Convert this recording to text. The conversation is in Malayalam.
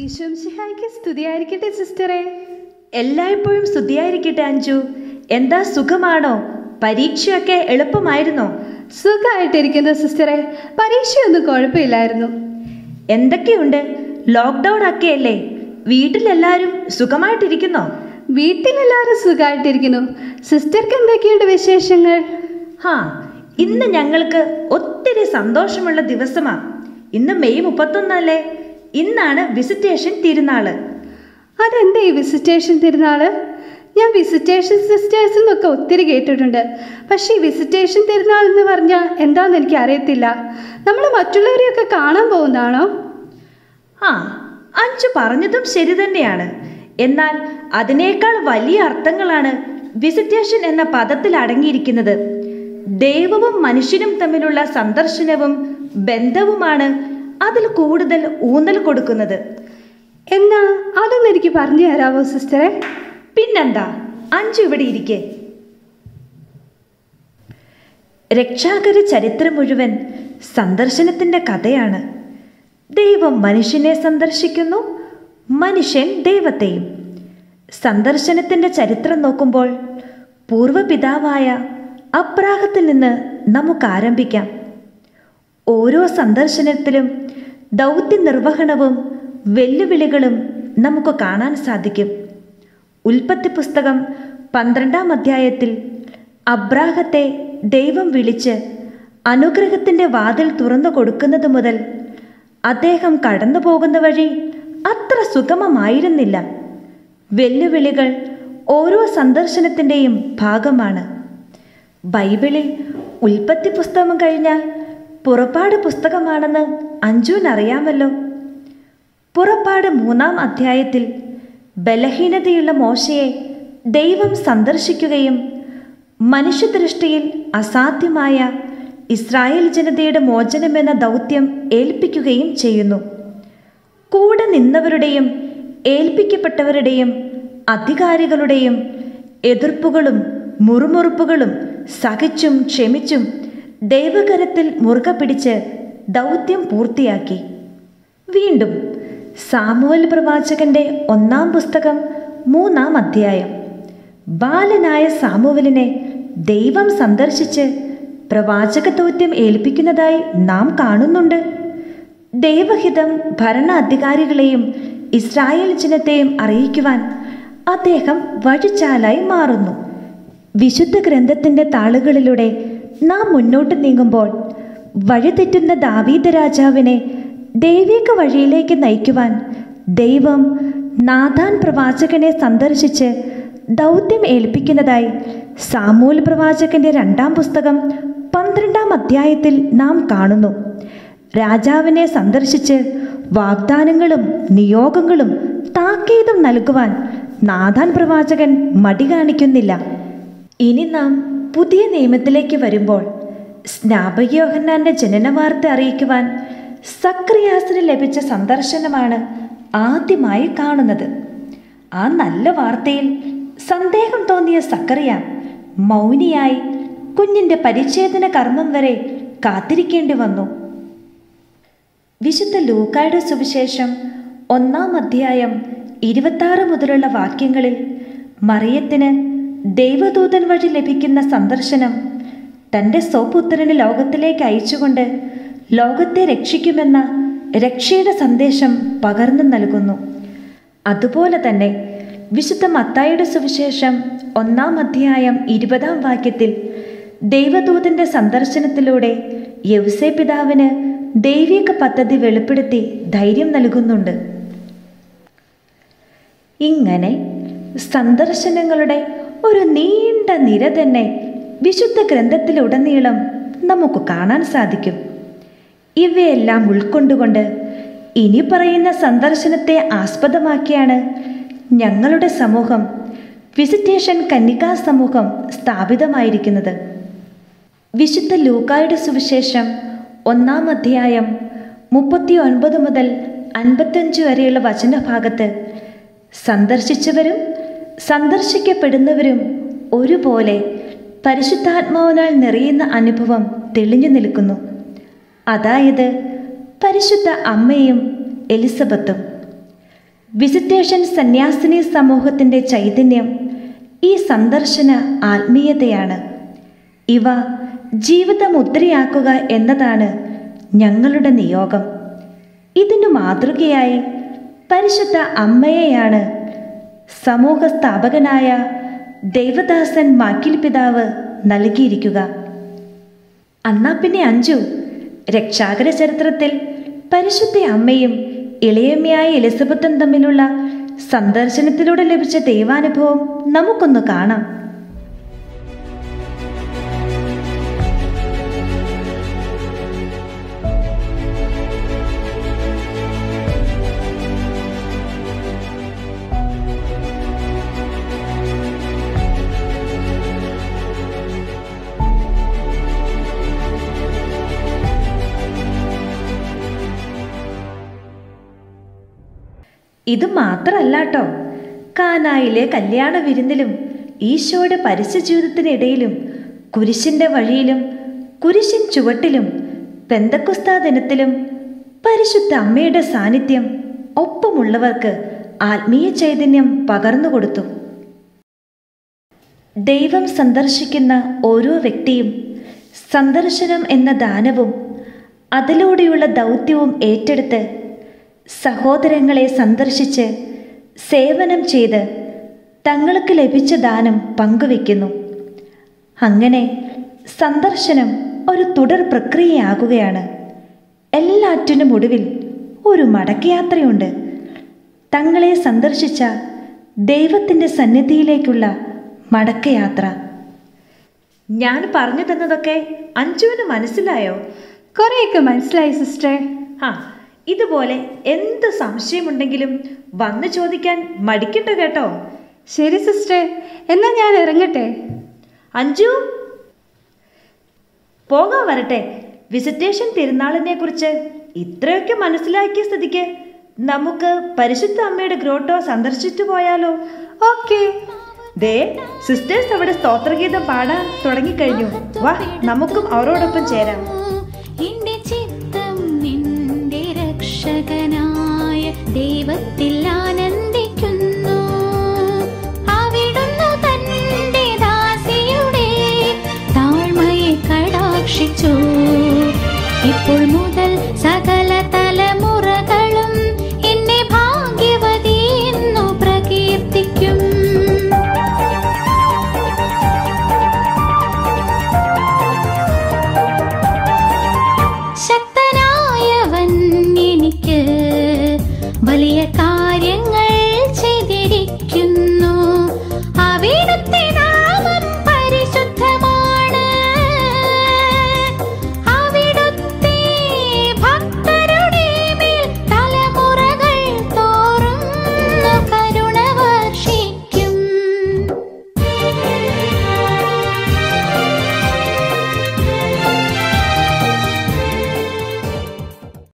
ഈശോംശിഹായ്ക്ക് സ്തുതിയായിരിക്കട്ടെ സിസ്റ്ററെ എല്ലായ്പ്പോഴും സ്തുതിയായിരിക്കട്ടെ അഞ്ജു എന്താ സുഖമാണോ പരീക്ഷയൊക്കെ എളുപ്പമായിരുന്നോ സുഖമായിട്ടിരിക്കുന്നു സിസ്റ്ററെ പരീക്ഷയൊന്നും കുഴപ്പമില്ലായിരുന്നു എന്തൊക്കെയുണ്ട് ലോക്ക്ഡൗൺ ഒക്കെയല്ലേ വീട്ടിലെല്ലാവരും സുഖമായിട്ടിരിക്കുന്നോ വീട്ടിലെല്ലാവരും സുഖമായിട്ടിരിക്കുന്നു സിസ്റ്റർക്ക് എന്തൊക്കെയുണ്ട് വിശേഷങ്ങൾ ഹാ ഇന്ന് ഞങ്ങൾക്ക് ഒത്തിരി സന്തോഷമുള്ള ദിവസമാ ഇന്ന് മെയ് മുപ്പത്തൊന്നല്ലേ ഇന്നാണ് വിസിറ്റേഷൻ തിരുനാള് അതെന്താ ഈ വിസിറ്റേഷൻ തിരുനാള് ഞാൻ വിസിറ്റേഷൻ സിസ്റ്റേഴ്സിൽ നിന്നൊക്കെ ഒത്തിരി കേട്ടിട്ടുണ്ട് പക്ഷേ ഈ വിസിറ്റേഷൻ തിരുനാൾ എന്ന് പറഞ്ഞാൽ എന്താണെന്ന് എനിക്ക് അറിയത്തില്ല നമ്മൾ മറ്റുള്ളവരെയൊക്കെ കാണാൻ പോകുന്നതാണോ ആ അഞ്ചു പറഞ്ഞതും ശരി തന്നെയാണ് എന്നാൽ അതിനേക്കാൾ വലിയ അർത്ഥങ്ങളാണ് വിസിറ്റേഷൻ എന്ന പദത്തിൽ അടങ്ങിയിരിക്കുന്നത് ദൈവവും മനുഷ്യനും തമ്മിലുള്ള സന്ദർശനവും ബന്ധവുമാണ് അതിൽ കൂടുതൽ ഊന്നൽ കൊടുക്കുന്നത് എന്നാ അതൊന്ന് എനിക്ക് പറഞ്ഞു തരാമോ സിസ്റ്ററെ പിന്നെന്താ അഞ്ചു ഇവിടെ ഇരിക്കെ രക്ഷാകര ചരിത്രം മുഴുവൻ സന്ദർശനത്തിന്റെ കഥയാണ് ദൈവം മനുഷ്യനെ സന്ദർശിക്കുന്നു മനുഷ്യൻ ദൈവത്തെയും സന്ദർശനത്തിന്റെ ചരിത്രം നോക്കുമ്പോൾ പൂർവപിതാവായ അബ്രാഹത്തിൽ നിന്ന് നമുക്ക് ആരംഭിക്കാം ഓരോ സന്ദർശനത്തിലും ദൗത്യ നിർവഹണവും വെല്ലുവിളികളും നമുക്ക് കാണാൻ സാധിക്കും ഉൽപ്പത്തി പുസ്തകം പന്ത്രണ്ടാം അധ്യായത്തിൽ അബ്രാഹത്തെ ദൈവം വിളിച്ച് അനുഗ്രഹത്തിൻ്റെ വാതിൽ തുറന്നു കൊടുക്കുന്നത് മുതൽ അദ്ദേഹം കടന്നു പോകുന്ന വഴി അത്ര സുഗമമായിരുന്നില്ല വെല്ലുവിളികൾ ഓരോ സന്ദർശനത്തിൻ്റെയും ഭാഗമാണ് ബൈബിളിൽ ഉൽപ്പത്തി പുസ്തകം കഴിഞ്ഞാൽ പുറപ്പാട് പുസ്തകമാണെന്ന് അഞ്ജുവിനറിയാമല്ലോ പുറപ്പാട് മൂന്നാം അധ്യായത്തിൽ ബലഹീനതയുള്ള മോശയെ ദൈവം സന്ദർശിക്കുകയും മനുഷ്യദൃഷ്ടിയിൽ അസാധ്യമായ ഇസ്രായേൽ ജനതയുടെ മോചനമെന്ന ദൗത്യം ഏൽപ്പിക്കുകയും ചെയ്യുന്നു കൂടെ നിന്നവരുടെയും ഏൽപ്പിക്കപ്പെട്ടവരുടെയും അധികാരികളുടെയും എതിർപ്പുകളും മുറുമുറുപ്പുകളും സഹിച്ചും ക്ഷമിച്ചും ദൈവകരത്തിൽ മുറുകെ പിടിച്ച് ദൗത്യം പൂർത്തിയാക്കി വീണ്ടും സാമുവൽ പ്രവാചകന്റെ ഒന്നാം പുസ്തകം മൂന്നാം അധ്യായം ബാലനായ സാമുവലിനെ ദൈവം സന്ദർശിച്ച് പ്രവാചക ദൗത്യം ഏൽപ്പിക്കുന്നതായി നാം കാണുന്നുണ്ട് ദൈവഹിതം ഭരണാധികാരികളെയും ഇസ്രായേൽ ജനത്തെയും അറിയിക്കുവാൻ അദ്ദേഹം വഴിച്ചാലായി മാറുന്നു വിശുദ്ധ ഗ്രന്ഥത്തിൻ്റെ താളുകളിലൂടെ നാം മുന്നോട്ട് നീങ്ങുമ്പോൾ വഴിതെറ്റുന്ന ദാവീദ രാജാവിനെ ദൈവിക വഴിയിലേക്ക് നയിക്കുവാൻ ദൈവം നാഥാൻ പ്രവാചകനെ സന്ദർശിച്ച് ദൗത്യം ഏൽപ്പിക്കുന്നതായി സാമൂൽ പ്രവാചകന്റെ രണ്ടാം പുസ്തകം പന്ത്രണ്ടാം അധ്യായത്തിൽ നാം കാണുന്നു രാജാവിനെ സന്ദർശിച്ച് വാഗ്ദാനങ്ങളും നിയോഗങ്ങളും താക്കീതും നൽകുവാൻ നാഥാൻ പ്രവാചകൻ മടി കാണിക്കുന്നില്ല ഇനി നാം പുതിയ നിയമത്തിലേക്ക് വരുമ്പോൾ സ്നാപകയോഹന്നാന്റെ ജനന വാർത്ത അറിയിക്കുവാൻ സക്രിയാസിന് ലഭിച്ച സന്ദർശനമാണ് ആദ്യമായി കാണുന്നത് ആ നല്ല വാർത്തയിൽ സന്ദേഹം തോന്നിയ സക്കറിയ മൗനിയായി കുഞ്ഞിന്റെ പരിച്ഛേദന കർമ്മം വരെ കാത്തിരിക്കേണ്ടി വന്നു വിശുദ്ധ ലൂക്കായുടെ സുവിശേഷം ഒന്നാം അധ്യായം ഇരുപത്താറ് മുതലുള്ള വാക്യങ്ങളിൽ മറിയത്തിന് ദൈവദൂതൻ വഴി ലഭിക്കുന്ന സന്ദർശനം തൻ്റെ സ്വപുത്രനെ ലോകത്തിലേക്ക് അയച്ചുകൊണ്ട് ലോകത്തെ രക്ഷിക്കുമെന്ന രക്ഷയുടെ സന്ദേശം പകർന്നു നൽകുന്നു അതുപോലെ തന്നെ വിശുദ്ധ മത്തായുടെ സുവിശേഷം ഒന്നാം അധ്യായം ഇരുപതാം വാക്യത്തിൽ ദൈവദൂതന്റെ സന്ദർശനത്തിലൂടെ യവസേ പിതാവിന് ദൈവിക പദ്ധതി വെളിപ്പെടുത്തി ധൈര്യം നൽകുന്നുണ്ട് ഇങ്ങനെ സന്ദർശനങ്ങളുടെ ഒരു നീണ്ട നിര തന്നെ വിശുദ്ധ ഗ്രന്ഥത്തിലുടനീളം നമുക്ക് കാണാൻ സാധിക്കും ഇവയെല്ലാം ഉൾക്കൊണ്ടുകൊണ്ട് ഇനി പറയുന്ന സന്ദർശനത്തെ ആസ്പദമാക്കിയാണ് ഞങ്ങളുടെ സമൂഹം വിസിറ്റേഷൻ കന്യകാ സമൂഹം സ്ഥാപിതമായിരിക്കുന്നത് വിശുദ്ധ ലൂക്കായുടെ സുവിശേഷം ഒന്നാം അധ്യായം മുപ്പത്തി ഒൻപത് മുതൽ അൻപത്തഞ്ച് വരെയുള്ള വചനഭാഗത്ത് സന്ദർശിച്ചവരും സന്ദർശിക്കപ്പെടുന്നവരും ഒരുപോലെ പരിശുദ്ധാത്മാവിനാൽ നിറയുന്ന അനുഭവം തെളിഞ്ഞു നിൽക്കുന്നു അതായത് പരിശുദ്ധ അമ്മയും എലിസബത്തും വിസിറ്റേഷൻ സന്യാസിനി സമൂഹത്തിൻ്റെ ചൈതന്യം ഈ സന്ദർശന ആത്മീയതയാണ് ഇവ ജീവിതമുദ്രയാക്കുക എന്നതാണ് ഞങ്ങളുടെ നിയോഗം ഇതിനു മാതൃകയായി പരിശുദ്ധ അമ്മയെയാണ് സമൂഹ സ്ഥാപകനായ ദേവദാസൻ മാക്കിൽ പിതാവ് നൽകിയിരിക്കുക അന്നാ പിന്നെ അഞ്ചു രക്ഷാകര ചരിത്രത്തിൽ പരിശുദ്ധ അമ്മയും ഇളയമ്മയായ എലിസബത്തും തമ്മിലുള്ള സന്ദർശനത്തിലൂടെ ലഭിച്ച ദൈവാനുഭവം നമുക്കൊന്ന് കാണാം ഇത് മാത്രമല്ല കേട്ടോ കാനായിലെ കല്യാണ വിരുന്നിലും ഈശോയുടെ പരസ്യ ജീവിതത്തിനിടയിലും കുരിശിൻ്റെ വഴിയിലും കുരിശിൻ ചുവട്ടിലും പെന്തക്കുസ്താ ദിനത്തിലും പരിശുദ്ധ അമ്മയുടെ സാന്നിധ്യം ഒപ്പമുള്ളവർക്ക് ആത്മീയ ചൈതന്യം പകർന്നുകൊടുത്തു ദൈവം സന്ദർശിക്കുന്ന ഓരോ വ്യക്തിയും സന്ദർശനം എന്ന ദാനവും അതിലൂടെയുള്ള ദൗത്യവും ഏറ്റെടുത്ത് സഹോദരങ്ങളെ സന്ദർശിച്ച് സേവനം ചെയ്ത് തങ്ങൾക്ക് ലഭിച്ച ദാനം പങ്കുവെക്കുന്നു അങ്ങനെ സന്ദർശനം ഒരു തുടർ പ്രക്രിയയാകുകയാണ് എല്ലാറ്റിനും ഒടുവിൽ ഒരു മടക്കയാത്രയുണ്ട് തങ്ങളെ സന്ദർശിച്ച ദൈവത്തിൻ്റെ സന്നിധിയിലേക്കുള്ള മടക്കയാത്ര ഞാൻ പറഞ്ഞു തന്നതൊക്കെ അഞ്ജുവിന് മനസ്സിലായോ കുറേയൊക്കെ മനസ്സിലായി സിസ്റ്ററെ ആ ഇതുപോലെ എന്ത് സംശയമുണ്ടെങ്കിലും വന്ന് ചോദിക്കാൻ മടിക്കണ്ട കേട്ടോ ശരി സിസ്റ്ററെ എന്നാൽ ഞാൻ ഇറങ്ങട്ടെ അഞ്ജു പോകാൻ വരട്ടെ വിസിറ്റേഷൻ തിരുനാളിനെ കുറിച്ച് ഇത്രയൊക്കെ മനസ്സിലാക്കിയ സ്ഥിതിക്ക് നമുക്ക് പരിശുദ്ധ അമ്മയുടെ ഗ്രോട്ടോ സന്ദർശിച്ചു പോയാലോ ഓക്കെ ദേ സിസ്റ്റേഴ്സ് അവിടെ സ്തോത്രഗീതം പാടാൻ തുടങ്ങിക്കഴിഞ്ഞു വാ നമുക്കും അവരോടൊപ്പം ചേരാം എന്റെ ചിത്തം നിന്റെ രക്ഷകനായ ദൈവത്തിൽ ആനന്ദിക്കുന്നു അവിടുന്ന് തന്റെ ദാസിയുടെ താഴ്മയെ കടാക്ഷിച്ചു ഇപ്പോൾ